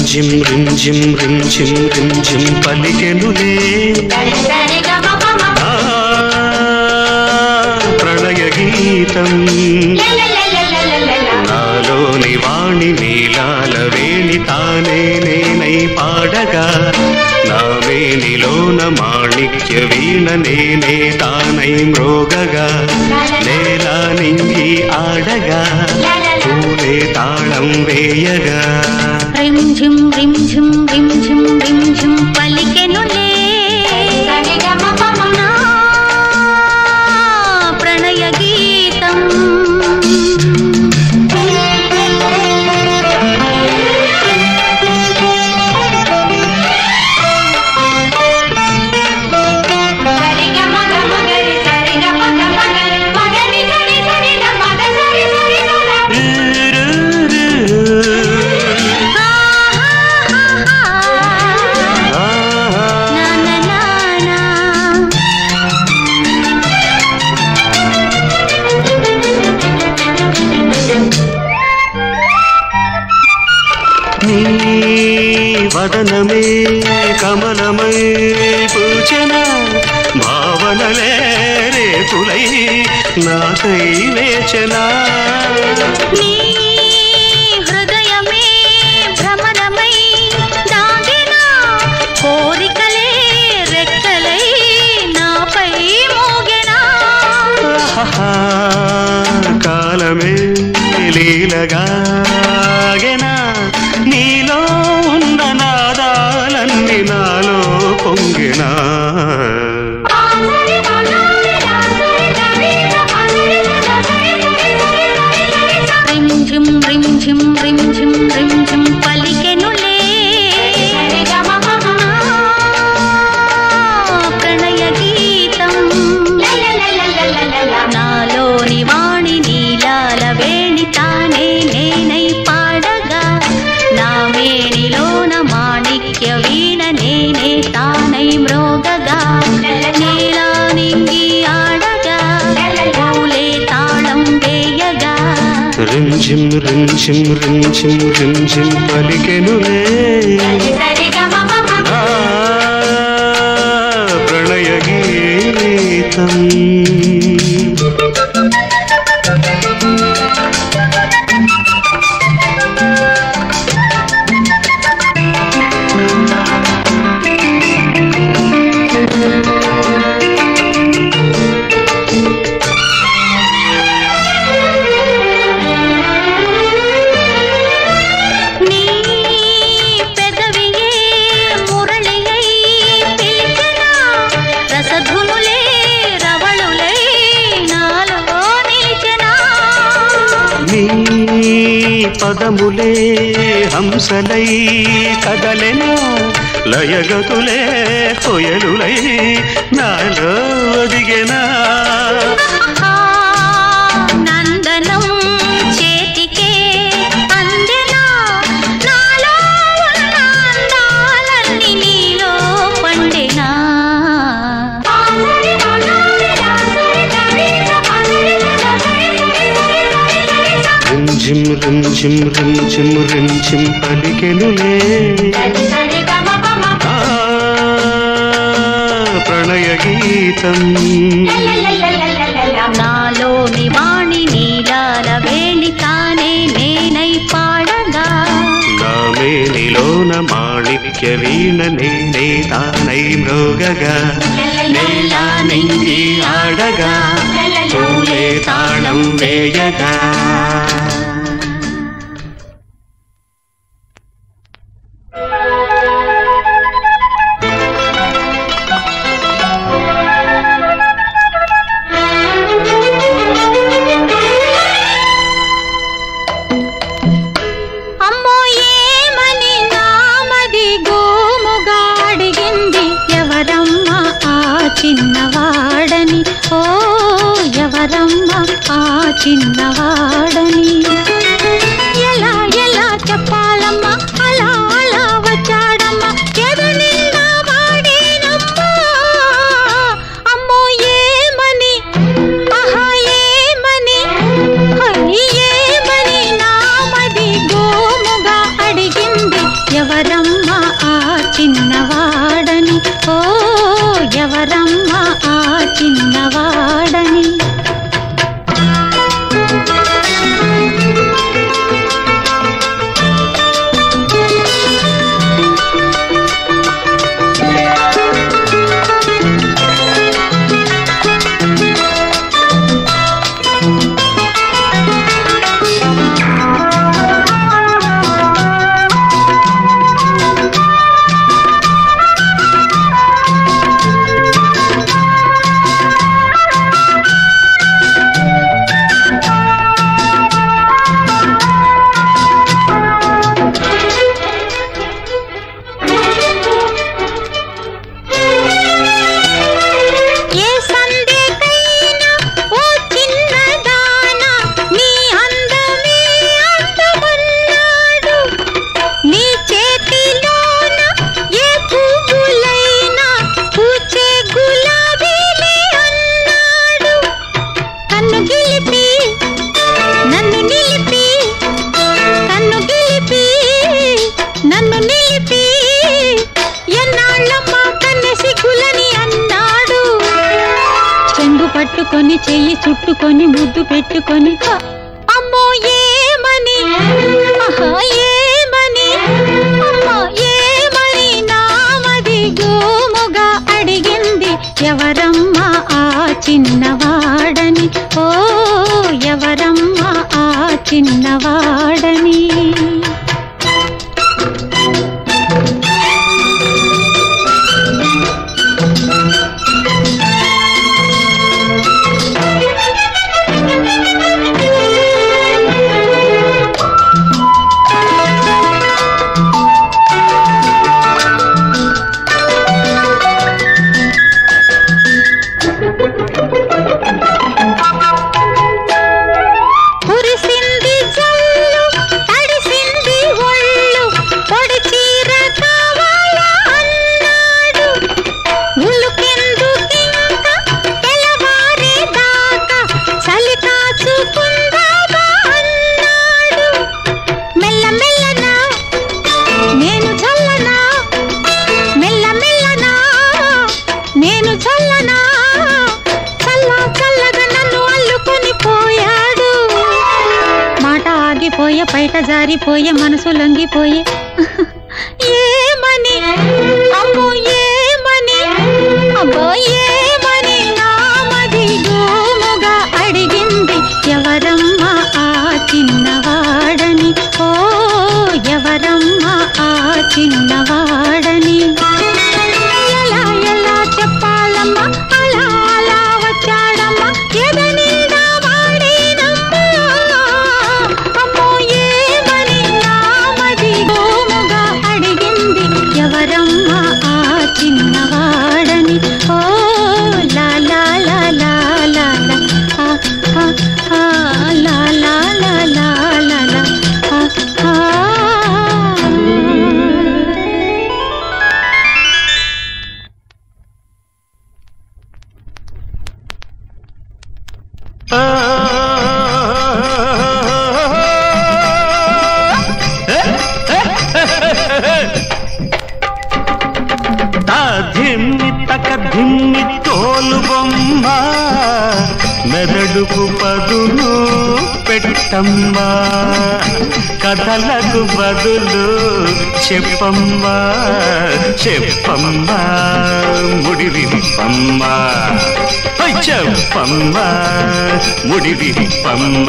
రింజిం రింజిం రింజిం రింజిం పలికెనులే ఆ, ప్రణయ గీతం నాలోని వాణి నీలాల వేణి తానే నేనై పాడగా నా వేణిలోన మాణిక్య వీణ నేనే తానై మ్రోగగా నేల నింగి ఆడగా పూలే తాళం వేయగా రింఝిం రింఝిం రింఝిం రింఝిం పలికెనులే నా ప్రణయ గీతం నా నా నా నా నీ వదనమే కమలమై పూచన భావనలే రేపులై నాకై వేచనా నీ హృదయమే భ్రమరమై దాగిన కోరికలే రెక్కలై నాపై మోగెనా ఆహాహా, కాలమే లీలగాగెనా నీలో ఉన్న నాదాలన్నీ నాలో పొంగినా రింఝిం రింఝిం రింఝిం రింఝిం పలికెనులే నా ప్రణయ గీతం నాలోని వాణి నీలాల వేణి తానే నేనై పాడగా నా మేనిలోన మాణిక్య వీణ నేనే తానై మ్రోగగా నీలా నింగి ఆడగా పూలే తాళం వేయగా రింజిం రింజిం రింజిం రింజిం పలికెనులే ఆ, ప్రణయ గీతం నీ పెదవియే మురళియై పిలిచెనా రసధునులే రవళులై నాలో నిలిచెనా నీ పదములే హంసలై కదలెను లయగతులే కొయలులై నాలో ఒదిగెనా ఆహా, నందనం చేతికే అందెనా నాలో ఉన్న అందాలన్నీ నీలో పండెనా రింజిం రింజిం రింజిం రింజిం పలికెనులే ఆ, ప్రణయ గీతం నాలోని వాణి నీలాల వేణి తానే నేనై పాడగా నా మేనిలోన మాణిక్య వీణ నేనే తానై మృగగా నేలా నింగి ఆడగా పూలే తాళం వేయగా అమ్మో ఏమని నామది గోముగా అడిగింది ఎవరమ్మ ఆ చిన్నవాడని ఓ ఎవరమ్మ ఆ చిన్నవాడని ఎలా ఎలా చెప్పాలమ్మా అలా అలా వచ్చాడమ్మా ఎదు నిండా వాడేనమ్మా అమ్మో ఏమని ఆహా ఏమని హై ఏమని నామది గోముగా అడిగింది ఎవరమ్మ చిన్నవాడని ఏ సందేకైనా ఓ చిన్నదాన నీ అందమే అందమన్నాడు నీ చేతిలోన ఏ పువ్వులైనా పూచే గులాబీలే అన్నాడు కన్ను గిలిపి నన్ను నిలిపి కన్ను గిలిపి నన్ను నిలిపి ఎన్నాళ్ళమ్మా కన్నె సిగ్గులని అన్నాడు చెంగు పట్టుకొని చెయ్యి చుట్టుకొని ముద్దు పెట్టుకొని హ! అమ్మో ఏమని ఆహా, ఏమని అమ్మో ఏమని నామది గోముగా అడిగింది ఎవరమ్మా ఆ చిన్నవాడని ఓ ఎవరమ్మా ఆ చిన్నవాడని కురిసింది జల్లు తడిసింది ఒళ్ళు పొడి చీర కావాలా అన్నాడు ఉలుకెందుకింక తెల్లవారేదాకా చలి కాచుకుందామా అన్నాడు మెల్ల మెల్లనా నేను చల్లనా మెల్ల మెల్లనా నేను చల్లనా చల్ల చల్లగా నన్ను అల్లుకొని పోయాడు మాట ఆగిపోయే బయట జారిపోయే మనసు లొంగిపోయే ఏమని అమ్మో ఏమని అమ్మో ఏమని నామది గోముగా అడిగింది ఎవరమ్మా ఆ చిన్నవాడని ఓ ఎవరమ్మా ఆ చిన్నవాడని ఎలా ఎలా చెప్పాలమ్మా అలా అలా వచ్చాడమ్మా ఎదనిందా వాడేనమ్మా అమ్మో ఏమని నామది గోముగా అడిగింది ఎవరమ్మా ఆ చిన్నవాడని ఓ లా లా లా లా లా లా ఆ, ఆ, ఆ, లా లా లా లా లా లా ఆ, ఆ. తా ధిమ్మి తక ధిమ్మి తోలు బొమ్మ మెదడుకు పదును పెట్టమ్మా కథలకు బదులు చెప్పమ్మా చెప్పమ్మా ముడి విప్పమ్మా ఓయ్ చెప్పమ్మా ముడి విప్పమ్మ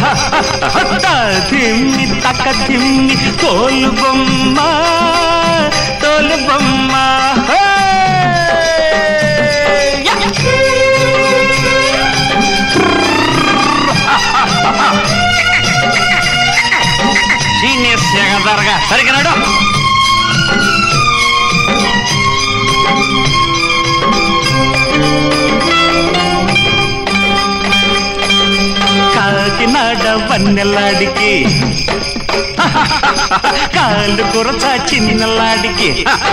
తిమ్మి తక తిమ్మి తోలు బొమ్మ తోలు బొమ్మ హే! యా! జీనియస్ ఎగదరగా సరిగ్గా నడు కాకినాడ వన్నెలాడికి కాలు కురచ చిన్నలాడికి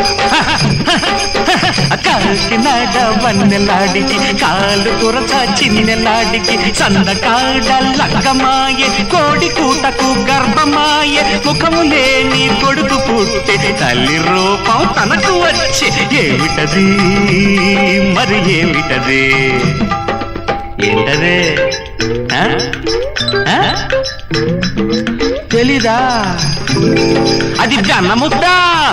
కాకినాడ వన్నెలాడికి కాలు కురచ చిన్నెలాడికి సందకాడ లగ్గమాయే కోడి కూటకు గర్భమాయే ముఖము లేని కొడుకు పుట్టే తల్లి రూపం తనకు వచ్చే ఏమిటది మరి ఏమిటది ఏంటదే ఆ? ఆ? తెలీదా అది జనముద్ద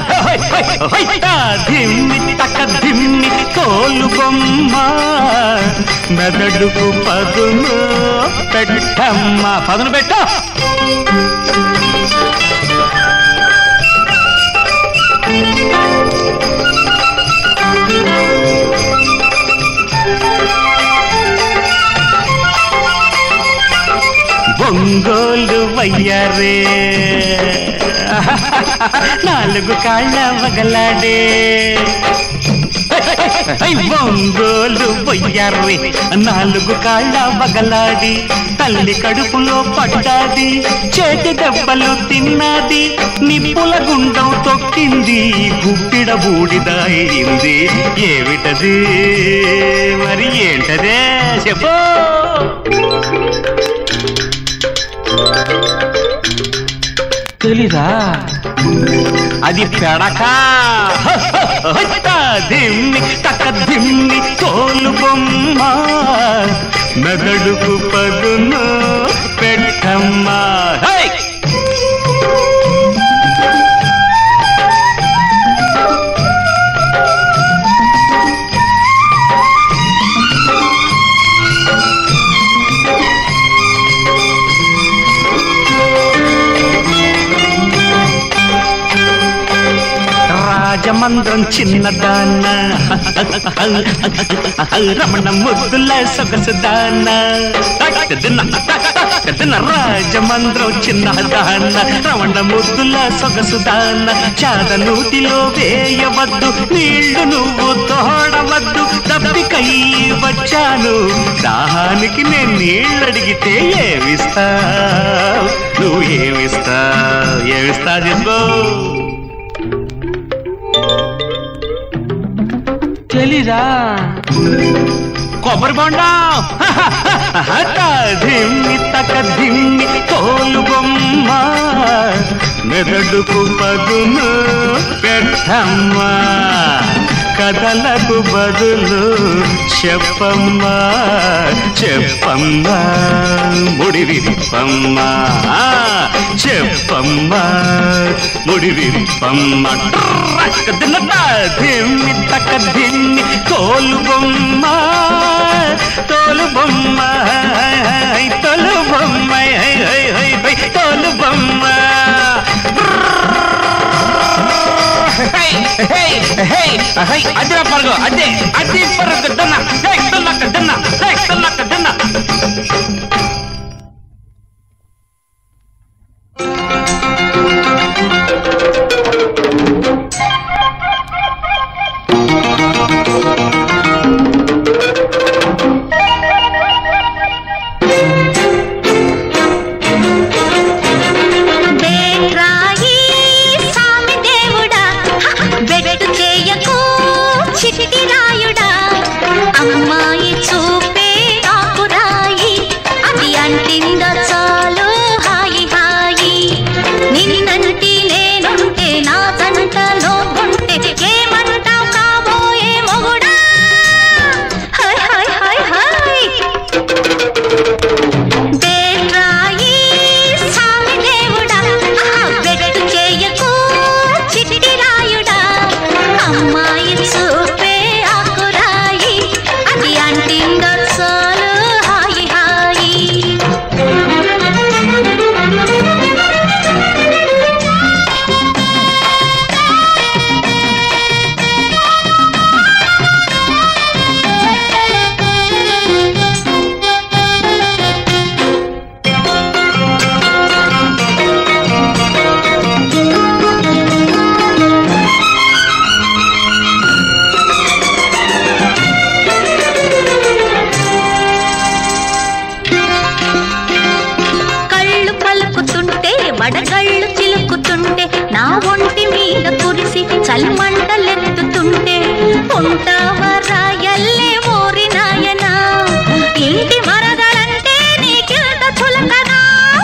దిమ్మి తక్క దిమ్మి తోలు బొమ్మ మెదడుకు పదును పెట్టమ్మ పదును పెట్టు ఒంగోలు వయ్యారే నాలుగు కాళ్ళ వగలాడే ఐ ఒంగోలు వయ్యారే నాలుగు కాళ్ళ వగలాడి తల్లి కడుపులో పడ్డాది చేతి దెబ్బలు తిన్నది నిప్పుల గుండం తొక్కింది గుప్పిడ బూడిదాయింది ఏమిటది మరి ఏంటదే చెప్పు తెలీదా అది పెడక దిమ్మి తక్క దిమ్మి తోలు బొమ్మ మెదడుకు పదును పెట్టమ్మా హై! రాజమంద్రం చిన్నదాన్న రమణ ముద్దుల సొగసుదాన్న రాజమంద్రం చిన్నదాన్న రమణ ముద్దుల సొగసుదాన్న చాద నూతిలో వేయవద్దు నీళ్లు నువ్వు తోడవద్దు తప్పికై వచ్చాను దాహానికి నేను నీళ్ళు అడిగితే ఏమిస్తా నువ్వు ఏమిస్తా ఏమిస్తా చేసుకో తెలీదా కొబ్బరి బొండం దిమ్మి తక దిమ్మి తోలు బొమ్మ మెదడుకు పదును పెట్టమ్మా కథలకు బదులు చెప్పమ్మా చెప్పమ్మా ముడి విప్పమ్మా చెప్పమ్మా ముడి విప్పమ్మా దిమ్మి తక్క దిమ్మి తోలు బొమ్మ తోలు బొమ్మ తోలు బొమ్మ తోలు బొమ్మ అదిరా పరుగు అదే అది పరుగు దన్న దన్నక్క దన్న దన్నక్క దన్న బేట్రాయి సామి దేవుడా బెట్టు చేయకు చిట్టి రాయుడా అమ్మాయి చలిమంటలెత్తుతుంటే ఉంటావా రాయల్లే ఓరి నాయనా ఇంటి మరదలంటే నీకెంత చులకనా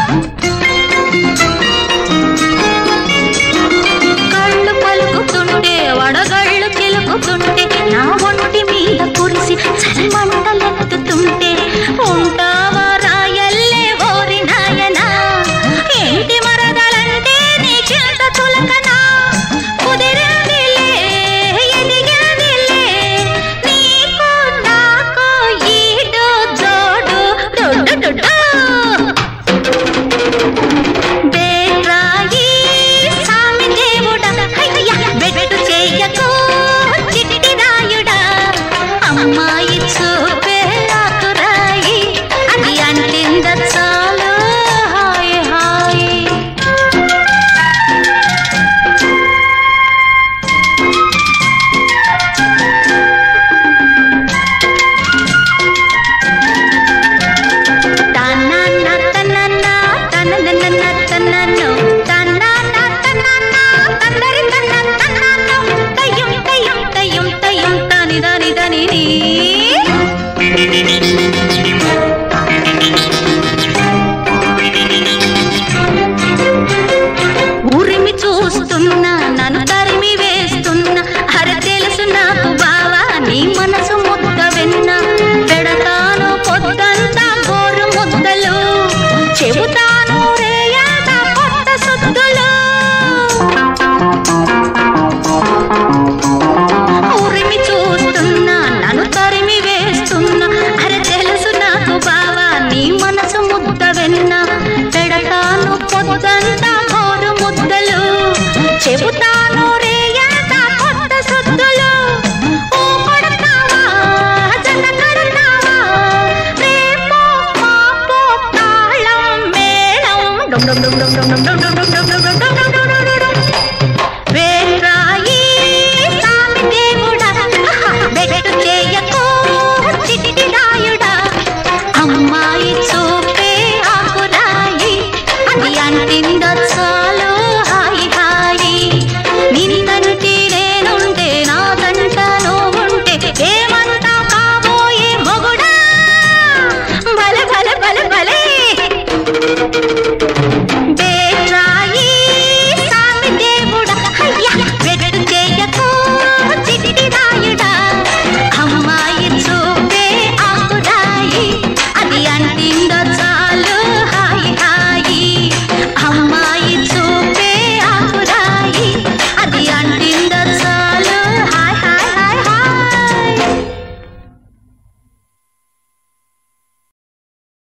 కళ్ళు పలుకుతుంటే వడగళ్ళు చిలుకుతుంటే నా ఒంటి మీద కురిసి చలిమంటలెత్తుతుంటే ఉంటావా రాయల్లే ఓరి నాయనా ఇంటి మరదలంటే నీకెంత చులకనా కుదిరిందిలే ఎదిగిందిలే నీకు నాకు ఈడు జోడు డొడ్డు డొడ్డు బేరాయి సామి దేవుడా హయ్య బెట్టు చెయ్యకు చిట్టి రాయుడా అమ్మాయి చూపే ఆకురాయి అది అంటింద చాలు హాయ్ హాయ్ తనన తనన తననన తనను తనన తనన తన్నరి తన్న తనను తయ్యం తయ్యం తయ్యం తయ్యం తని దని దని నీ ఊరిమి చూస్తున్నా నన్ను తరిమి వేస్తున్నా హరి తెలుసు నాకు బావా నీ మనసు ముద్ద వెన్న పెడతాను పొద్దంతా గోరు ముద్దలు చెబుతాను రేయాట కొత్త సుద్దులు ఊరిమి చూస్తున్నా నన్ను తరిమి వేస్తున్నా అరే తెలుసు నాకు బావా నీ మనసు ముద్ద వెన్న పెడతాను పొద్దంతా గోరు ముద్దలు చెబుతాను రేయాట కొత్త సుద్దులు ఓ కొడతావా జత కడతావా రేపో మాపో తాళం మేళం డుమ్ డుమ్ డుమ్ డుమ్ డుమ్ డుమ్ డుమ్ డుమ్